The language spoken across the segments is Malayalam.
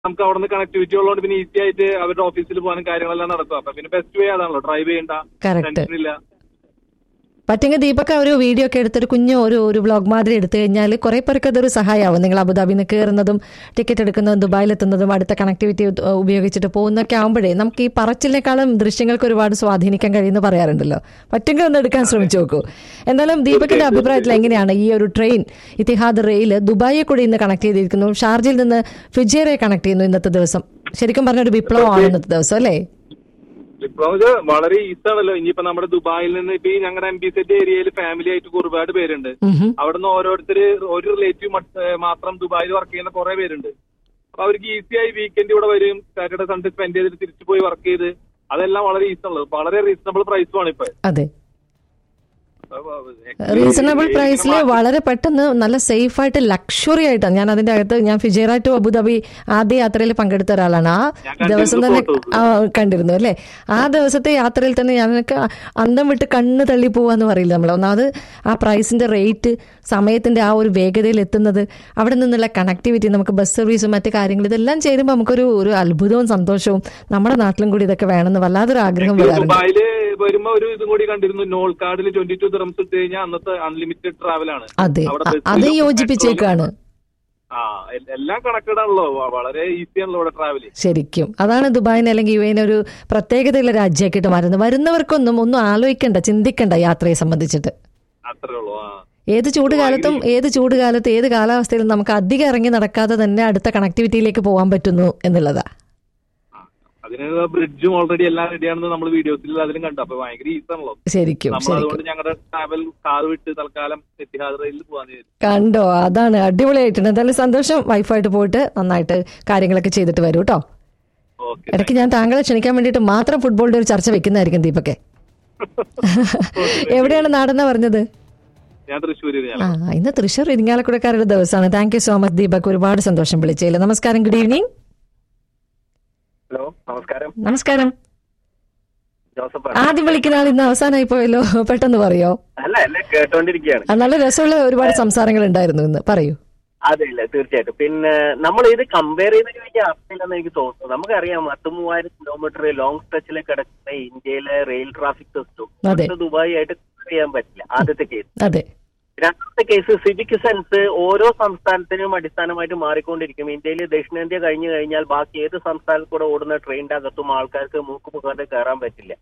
നമുക്ക് അവിടെ നിന്ന് കണക്ടിവിറ്റി ഉള്ളതുകൊണ്ട് പിന്നെ ഈസി ആയിട്ട് അവരുടെ ഓഫീസിൽ പോകാനും കാര്യങ്ങളെല്ലാം നടക്കും അപ്പൊ പിന്നെ ബെസ്റ്റ് വേ അതാണല്ലോ ഡ്രൈവ് ചെയ്യണ്ട Correct. ടെൻഷൻ ഇല്ല പറ്റുമെങ്കിൽ ദീപക് ഒരു വീഡിയോ ഒക്കെ എടുത്തൊരു കുഞ്ഞു ഒരു ഒരു വ്ളോഗ് മാതിരി എടുത്തു കഴിഞ്ഞാൽ കുറെ പേർക്ക് അതൊരു സഹായമാവും നിങ്ങൾ അബുദാബിയിൽ നിന്ന് കയറുന്നതും ടിക്കറ്റ് എടുക്കുന്നതും ദുബായിലെത്തുന്നതും അടുത്ത കണക്ടിവിറ്റി ഉപയോഗിച്ചിട്ട് പോകുന്നൊക്കെ ആകുമ്പോഴേ നമുക്ക് ഈ പറച്ചിലേക്കാളും ദൃശ്യങ്ങൾക്ക് ഒരുപാട് സ്വാധീനിക്കാൻ കഴിയുമെന്ന് പറയാറുണ്ടല്ലോ പറ്റുമെങ്കിൽ ഒന്ന് എടുക്കാൻ ശ്രമിച്ചു നോക്കൂ എന്തായാലും ദീപകിന്റെ അഭിപ്രായത്തിൽ എങ്ങനെയാണ് ഈ ഒരു ട്രെയിൻ ഇത്തിഹാദ് റെയിൽ ദുബായെ കൂടി ഇന്ന് കണക്ട് ചെയ്തിരിക്കുന്നു ഷാർജയിൽ നിന്ന് ഫിജേറെ കണക്ട് ചെയ്യുന്നു ഇന്നത്തെ ദിവസം ശരിക്കും പറഞ്ഞ ഒരു വിപ്ലവമാണ് ഇന്നത്തെ ദിവസം അല്ലേ ഇപ്പൊ ഇത് വളരെ ഈസി ആണല്ലോ ഇനിയിപ്പോ നമ്മുടെ ദുബായിൽ നിന്ന് ഇപ്പൊ ഈ ഞങ്ങളുടെ എം ബി സെറ്റ് ഏരിയയിൽ ഫാമിലി ആയിട്ട് ഒരുപാട് പേരുണ്ട് ഉം അവിടുന്ന് ഓരോരുത്തര് ഒരു റിലേറ്റീവ് മാത്രം ദുബായിൽ വർക്ക് ചെയ്യുന്ന കുറെ പേരുണ്ട് അപ്പൊ അവർക്ക് ഈസി ആയി വീക്കെൻഡ് ഇവിടെ വരും സാറ്റർഡേ സൺഡേ സ്പെൻഡ് ചെയ്തിട്ട് തിരിച്ചു പോയി വർക്ക് ചെയ്ത് അതെല്ലാം വളരെ ഈസി ഉള്ളത് വളരെ റീസണബിൾ പ്രൈസുമാണ് ഇപ്പൊ അതെ റീസണബിൾ പ്രൈസിൽ വളരെ പെട്ടെന്ന് നല്ല സേഫ് ആയിട്ട് ലക്ഷറി ആയിട്ടാണ് ഞാൻ അതിന്റെ അകത്ത് ഞാൻ ഫിജേറ ടു അബുദാബി ആദ്യ യാത്രയിൽ പങ്കെടുത്ത ഒരാളാണ് ആ ഞാൻ കണ്ടിരുന്നു ദിവസം തന്നെ photos. ആ, കണ്ടിരുന്നു അല്ലേ ആ ദിവസത്തെ യാത്രയിൽ തന്നെ ഞാനൊക്കെ അന്തം വിട്ട് കണ്ണ് തള്ളി പോവാന്ന് പറയില്ല നമ്മൾ ഒന്നാമത് ആ പ്രൈസിന്റെ റേറ്റ് സമയത്തിന്റെ ആ ഒരു വേഗതയിൽ എത്തുന്നത് അവിടെ നിന്നുള്ള കണക്ടിവിറ്റി നമുക്ക് ബസ് സർവീസും മറ്റു കാര്യങ്ങൾ ഇതെല്ലാം ചേരുമ്പോൾ നമുക്കൊരു ഒരു അത്ഭുതവും സന്തോഷവും നമ്മുടെ നാട്ടിലും കൂടി ഇതൊക്കെ വേണമെന്ന് വല്ലാതൊരു ആഗ്രഹം വരാറുണ്ട് ദുബായില് വരുമ്പോ ഒരു ഇതും കൂടി കണ്ടിരുന്നു നോൾ കാർഡിൽ ട്വന്റി ടു ദിറംസ് ഇട്ട് കഴിഞ്ഞാൽ അന്നത്തെ അൺലിമിറ്റഡ് ട്രാവൽ ആണ് അതെ അവിടെ അ- ബസ്സിലും അത് പെട്രോളിലും യോജിപ്പിച്ചേക്കാണ് ആ എ- എല്ലാം കണക്റ്റഡ് ആണല്ലോ വ- വളരെ ഈസി ആണല്ലോ ഇവിടെ ട്രാവൽ ശരിക്കും അതാണ് ദുബായിന് അല്ലെങ്കിൽ യു എനെ ഒരു പ്രത്യേകതയുള്ള രാജ്യമാക്കിയിട്ട് മാറുന്നത് വരുന്നവർക്കൊന്നും ഒന്നും ആലോചിക്കണ്ട ചിന്തിക്കണ്ട യാത്രയെ സംബന്ധിച്ചിട്ട് അത്രേ ഉള്ളൂ ആ ഏത് ചൂട് കാലത്തും ഏത് ചൂട് കാലത്ത് ഏത് കാലാവസ്ഥയിലും നമുക്ക് അധികം ഇറങ്ങി നടക്കാതെ തന്നെ അടുത്ത കണക്ടിവിറ്റിയിലേക്ക് പോകാൻ പറ്റുന്നു എന്നുള്ളതാ അതിന് ബ്രിഡ്ജും ഓൾറെഡി എല്ലാം റെഡിയാണെന്ന് നമ്മൾ വീഡിയോസിൽ അതിലും കണ്ടു അപ്പൊ ഭയങ്കര ഈസി ആണല്ലോ ശരിക്കും നമ്മൾ ശരിക്കും അതുകൊണ്ട് ഞങ്ങളുടെ ട്രാവൽ കാർ വിട്ട് തൽക്കാലം എത്തിഹാദ് റെയിലിൽ പോകാന്ന് വിചാരിച്ചു കണ്ടോ അതാണ് അടിപൊളിയായിട്ടുണ്ട് എന്തായാലും സന്തോഷം വൈഫായിട്ട് പോയിട്ട് നന്നായിട്ട് കാര്യങ്ങളൊക്കെ ചെയ്തിട്ട് വരൂ കേട്ടോ ഓക്കെ ഇടയ്ക്ക് ഞാൻ താങ്കളെ ക്ഷണിക്കാൻ വേണ്ടിയിട്ട് മാത്രം ഫുട്ബോളിന്റെ ഒരു ചർച്ച വെക്കുന്നതായിരിക്കും ദീപക്കെ എവിടെയാണ് നാടെന്നാ പറഞ്ഞത് ഞാൻ തൃശ്ശൂര് ഞാൻ ആ ഇന്ന് തൃശ്ശൂർ ഇരിങ്ങാലക്കുടക്കാരുടെ ദിവസമാണ് thank you so much Deepak ഒരുപാട് സന്തോഷം വിളിച്ചതിൽ നമസ്കാരം ഗുഡ് ഈവനിങ് ഹലോ നമസ്കാരം നമസ്കാരം ജോസഫ് ആദ്യം വിളിക്കുന്ന ആൾ ഇന്ന് അവസാനമായി പോയല്ലോ പെട്ടെന്ന് പറയോ അല്ല അല്ല കേട്ടോണ്ടിരിക്കുകയാണ് ആ, നല്ല രസമുള്ള ഒരുപാട് സംസാരങ്ങൾ ഉണ്ടായിരുന്നു ഇന്ന് പറയൂ അതെ ഇല്ല തീർച്ചയായിട്ടും പിന്നെ നമ്മൾ ഇത് കമ്പയർ ചെയ്ത് കഴിഞ്ഞാൽ അർത്ഥമില്ലെന്ന് എനിക്ക് തോന്നുന്നു നമുക്കറിയാം പത്ത് മൂവായിരം കിലോമീറ്റർ ലോങ് സ്ട്രെച്ചിൽ കിടക്കുന്ന ഇന്ത്യയിലെ റെയിൽ ട്രാഫിക് സിസ്റ്റം അതെ. ദുബായി ആയിട്ട് compare ചെയ്യാൻ പറ്റില്ല ആദ്യത്തെ കേസ് അതെ രണ്ടാമത്തെ കേസ് സിവിക് സെൻസ് ഓരോ സംസ്ഥാനത്തിനും അടിസ്ഥാനമായിട്ട് മാറിക്കൊണ്ടിരിക്കും ഇന്ത്യയിൽ ദക്ഷിണേന്ത്യ കഴിഞ്ഞു കഴിഞ്ഞാൽ ബാക്കി ഏത് സംസ്ഥാനത്ത് കൂടെ ഓടുന്ന ട്രെയിനിന്റെ അകത്തും ആൾക്കാർക്ക് മൂക്ക് മുഖാണ്ട് കയറാൻ പറ്റില്ല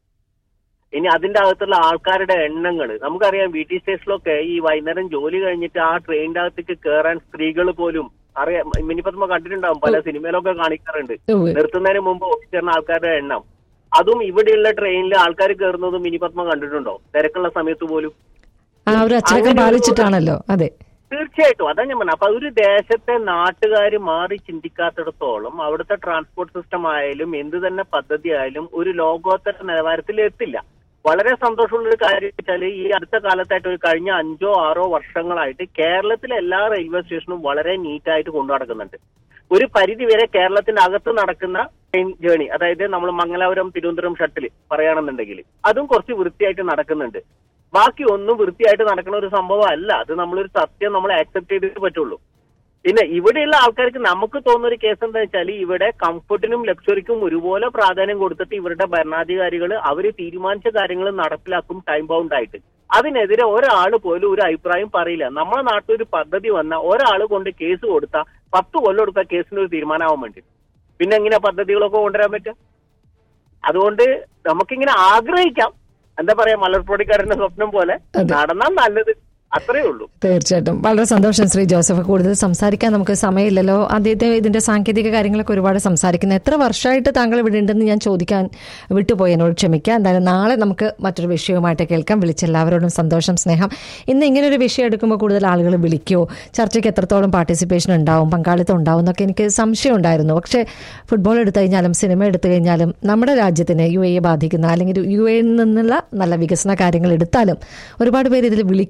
ഇനി അതിന്റെ അകത്തുള്ള ആൾക്കാരുടെ എണ്ണങ്ങൾ നമുക്കറിയാം വി ടി സ്റ്റേഷനിലൊക്കെ ഈ വൈകുന്നേരം ജോലി കഴിഞ്ഞിട്ട് ആ ട്രെയിനിന്റെ അകത്തേക്ക് കയറാൻ സ്ത്രീകൾ പോലും അറിയാം മിനിപ്പത്മ കണ്ടിട്ടുണ്ടാവും പല സിനിമയിലൊക്കെ കാണിക്കാറുണ്ട് ഉവ്വ്. നിർത്തുന്നതിന് മുമ്പ് ഓടിച്ചേർന്ന ആൾക്കാരുടെ എണ്ണം അതും ഇവിടെയുള്ള ട്രെയിനിൽ ആൾക്കാർ കയറുന്നതും മിനിപത്മ കണ്ടിട്ടുണ്ടോ തിരക്കുള്ള സമയത്ത് പോലും ആ ഒരു അച്ചടക്കം അങ്ങനെ ഒരു- പാലിച്ചിട്ടാണല്ലോ അതെ തീർച്ചയായിട്ടും അതാ ഞാൻ പറഞ്ഞത് അപ്പൊ ഒരു ദേശത്തെ നാട്ടുകാർ മാറി ചിന്തിക്കാത്തിടത്തോളം അവിടുത്തെ ട്രാൻസ്പോർട്ട് സിസ്റ്റം ആയാലും എന്ത് തന്നെ പദ്ധതി ആയാലും ഒരു ലോകോത്തര നിലവാരത്തിൽ എത്തില്ല വളരെ സന്തോഷമുള്ള ഒരു കാര്യം വെച്ചാൽ ഈ അടുത്ത കാലത്തായിട്ട് ഒരു കഴിഞ്ഞ അഞ്ചോ ആറോ വർഷങ്ങളായിട്ട് കേരളത്തിലെ എല്ലാ റെയിൽവേ സ്റ്റേഷനും വളരെ നീറ്റായിട്ട് കൊണ്ടു നടക്കുന്നുണ്ട് ഒരു പരിധി വരെ കേരളത്തിന്റെ അകത്ത് നടക്കുന്ന ട്രെയിൻ ജേണി അതായത് നമ്മൾ മംഗലാപുരം തിരുവനന്തപുരം ഷട്ടിൽ പറയുകയാണെന്നുണ്ടെങ്കിൽ അതും കുറച്ച് വൃത്തിയായിട്ട് നടക്കുന്നുണ്ട് ബാക്കി ഒന്നും വൃത്തിയായിട്ട് നടക്കുന്ന ഒരു സംഭവം അല്ല അത് നമ്മളൊരു സത്യം നമ്മൾ ആക്സെപ്റ്റ് ചെയ്തിട്ട് പറ്റുള്ളൂ പിന്നെ ഇവിടെയുള്ള ആൾക്കാർക്ക് നമുക്ക് തോന്നുന്ന ഒരു കേസ് എന്താ വെച്ചാൽ ഇവിടെ കംഫർട്ടിനും ലക്ഷറിക്കും ഒരുപോലെ പ്രാധാന്യം കൊടുത്തിട്ട് ഇവരുടെ ഭരണാധികാരികൾ അവർ തീരുമാനിച്ച കാര്യങ്ങൾ നടപ്പിലാക്കും ടൈം ബൗണ്ട് ആയിട്ട് അതിനെതിരെ ഒരാൾ പോലും ഒരു അഭിപ്രായം പറയില്ല നമ്മുടെ നാട്ടിൽ ഒരു പദ്ധതി വന്ന ഒരാൾ കൊണ്ട് കേസ് കൊടുത്താൽ പത്ത് കൊല്ലം എടുത്ത കേസിന് ഒരു തീരുമാനമാവാൻ വേണ്ടി പിന്നെ എങ്ങനെ പദ്ധതികളൊക്കെ കൊണ്ടുവരാൻ പറ്റും അതുകൊണ്ട് നമുക്കിങ്ങനെ ആഗ്രഹിക്കാം എന്താ പറയാ മലർപ്പൊടിക്കാരന്റെ സ്വപ്നം പോലെ അതെ. നടന്നാൽ നല്ലത് അത്രേ ഉള്ളൂ തീർച്ചയായിട്ടും വളരെ സന്തോഷം ശ്രീ ജോസഫ് കൂടുതൽ സംസാരിക്കാൻ നമുക്ക് സമയമില്ലല്ലോ ആദ്യത്തെ ഇതിന്റെ സാങ്കേതിക കാര്യങ്ങളൊക്കെ ഒരുപാട് സംസാരിക്കുന്നത് എത്ര വർഷമായിട്ട് താങ്കൾ ഇവിടെ ഉണ്ടെന്ന് ഞാൻ ചോദിക്കാൻ വിട്ടുപോയി എന്നോട് ക്ഷമിക്കാം എന്തായാലും നാളെ നമുക്ക് മറ്റൊരു വിഷയവുമായിട്ട് കേൾക്കാം വിളിച്ച എല്ലാവരോടും സന്തോഷം സ്നേഹം ഇന്ന് ഇങ്ങനെ ഒരു വിഷയം എടുക്കുമ്പോൾ കൂടുതൽ ആളുകൾ വിളിക്കുമോ ചർച്ചയ്ക്ക് എത്രത്തോളം പാർട്ടിസിപ്പേഷൻ ഉണ്ടാവും പങ്കാളിത്തം ഉണ്ടാവും എന്നൊക്കെ എനിക്ക് സംശയം ഉണ്ടായിരുന്നു പക്ഷേ ഫുട്ബോൾ എടുത്തു കഴിഞ്ഞാലും സിനിമ എടുത്തു കഴിഞ്ഞാലും നമ്മുടെ രാജ്യത്തിനെ യു എയെ ബാധിക്കുന്ന അല്ലെങ്കിൽ യു എയിൽ നിന്നുള്ള നല്ല വികസന കാര്യങ്ങൾ എടുത്താലും ഒരുപാട് പേര് ഇതിൽ വിളിക്കുന്നു എന്ന്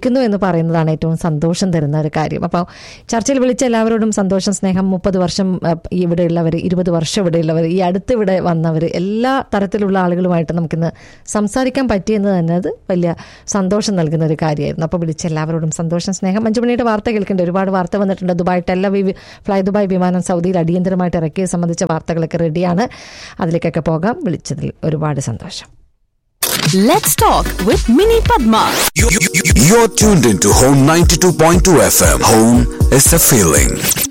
പറയുന്നതാണ് ഏറ്റവും സന്തോഷം തരുന്ന ഒരു കാര്യം അപ്പോൾ ചർച്ചയിൽ വിളിച്ച എല്ലാവരോടും സന്തോഷം സ്നേഹം മുപ്പത് വർഷം ആ, ഇവിടെയുള്ളവർ ഇരുപത് വർഷം ഇവിടെയുള്ളവർ ഈ അടുത്ത് ഇവിടെ വന്നവർ എല്ലാ തരത്തിലുള്ള ആളുകളുമായിട്ട് നമുക്കിന്ന് സംസാരിക്കാൻ പറ്റിയെന്ന് തന്നെ അത് വലിയ സന്തോഷം നൽകുന്ന ഒരു കാര്യമായിരുന്നു അപ്പോൾ വിളിച്ച എല്ലാവരോടും സന്തോഷം സ്നേഹം അഞ്ചു മണിയുടെ വാർത്ത കേൾക്കേണ്ട ഒരുപാട് വാർത്ത വന്നിട്ടുണ്ട് ദുബായ് ടെല്ലവീവ് ഫ്ലൈ ദുബായ് വിമാനം സൗദിയിൽ അടിയന്തരമായിട്ട് ഇറക്കിയത് സംബന്ധിച്ച വാർത്തകളൊക്കെ റെഡിയാണ് അതിലേക്കൊക്കെ പോകാം വിളിച്ചതിൽ ഒരുപാട് സന്തോഷം Let's talk with Mini Padma. You- you- you- You're tuned into Home 92.2 FM. Home is a feeling.